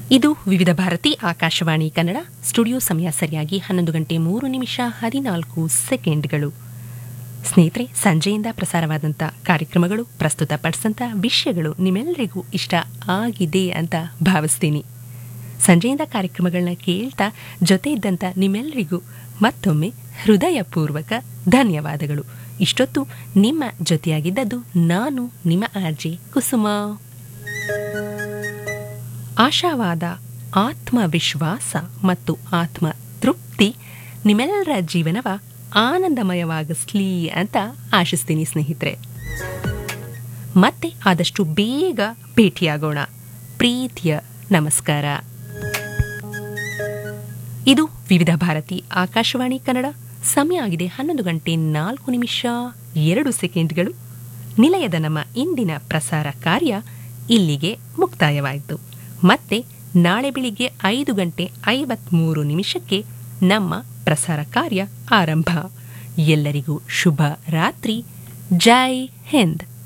ಇದು ವಿವಿಧ ಭಾರತಿ ಆಕಾಶವಾಣಿ ಕನ್ನಡ ಸ್ಟುಡಿಯೋ ಸಮಯ ಸರಿಯಾಗಿ ಹನ್ನೊಂದು ಗಂಟೆ ಮೂರು ನಿಮಿಷ ಹದಿನಾಲ್ಕು ಸೆಕೆಂಡ್ಗಳು ಸ್ನೇಹಿತರೆ ಸಂಜೆಯಿಂದ ಪ್ರಸಾರವಾದಂಥ ಕಾರ್ಯಕ್ರಮಗಳು ಪ್ರಸ್ತುತಪಡಿಸಂಥ ವಿಷಯಗಳು ನಿಮ್ಮೆಲ್ಲರಿಗೂ ಇಷ್ಟ ಆಗಿದೆ ಅಂತ ಭಾವಿಸ್ತೀನಿ ಸಂಜೆಯಿಂದ ಕಾರ್ಯಕ್ರಮಗಳನ್ನ ಕೇಳ್ತಾ ಜೊತೆ ಇದ್ದಂಥ ನಿಮ್ಮೆಲ್ಲರಿಗೂ ಮತ್ತೊಮ್ಮೆ ಹೃದಯಪೂರ್ವಕ ಧನ್ಯವಾದಗಳು ಇಷ್ಟೊತ್ತು ನಿಮ್ಮ ಜೊತೆಯಾಗಿದ್ದದ್ದು ನಾನು ನಿಮ್ಮ ಆರ್ಜೆ ಕುಸುಮ ಆಶಾವಾದ ಆತ್ಮವಿಶ್ವಾಸ ಮತ್ತು ಆತ್ಮ ತೃಪ್ತಿ ನಿಮ್ಮೆಲ್ಲರ ಜೀವನವ ಆನಂದಮಯವಾಗಿಸ್ಲಿ ಅಂತ ಆಶಿಸ್ತೀನಿ ಸ್ನೇಹಿತರೆ ಮತ್ತೆ ಆದಷ್ಟು ಬೇಗ ಭೇಟಿಯಾಗೋಣ ಪ್ರೀತಿಯ ನಮಸ್ಕಾರ ಇದು ವಿವಿಧ ಭಾರತಿ ಆಕಾಶವಾಣಿ ಕನ್ನಡ ಸಮಯ ಆಗಿದೆ ಹನ್ನೊಂದು ಗಂಟೆ ನಾಲ್ಕು ನಿಮಿಷ ಎರಡು ಸೆಕೆಂಡ್ಗಳು ನಿಲಯದ ನಮ್ಮ ಇಂದಿನ ಪ್ರಸಾರ ಕಾರ್ಯ ಇಲ್ಲಿಗೆ ಮುಕ್ತಾಯವಾಯಿತು ಮತ್ತೆ ನಾಳೆ ಬೆಳಿಗ್ಗೆ ಐದು ಗಂಟೆ ಐವತ್ಮೂರು ನಿಮಿಷಕ್ಕೆ ನಮ್ಮ ಪ್ರಸಾರ ಕಾರ್ಯ ಆರಂಭ ಎಲ್ಲರಿಗೂ ಶುಭ ರಾತ್ರಿ ಜೈ ಹಿಂದ್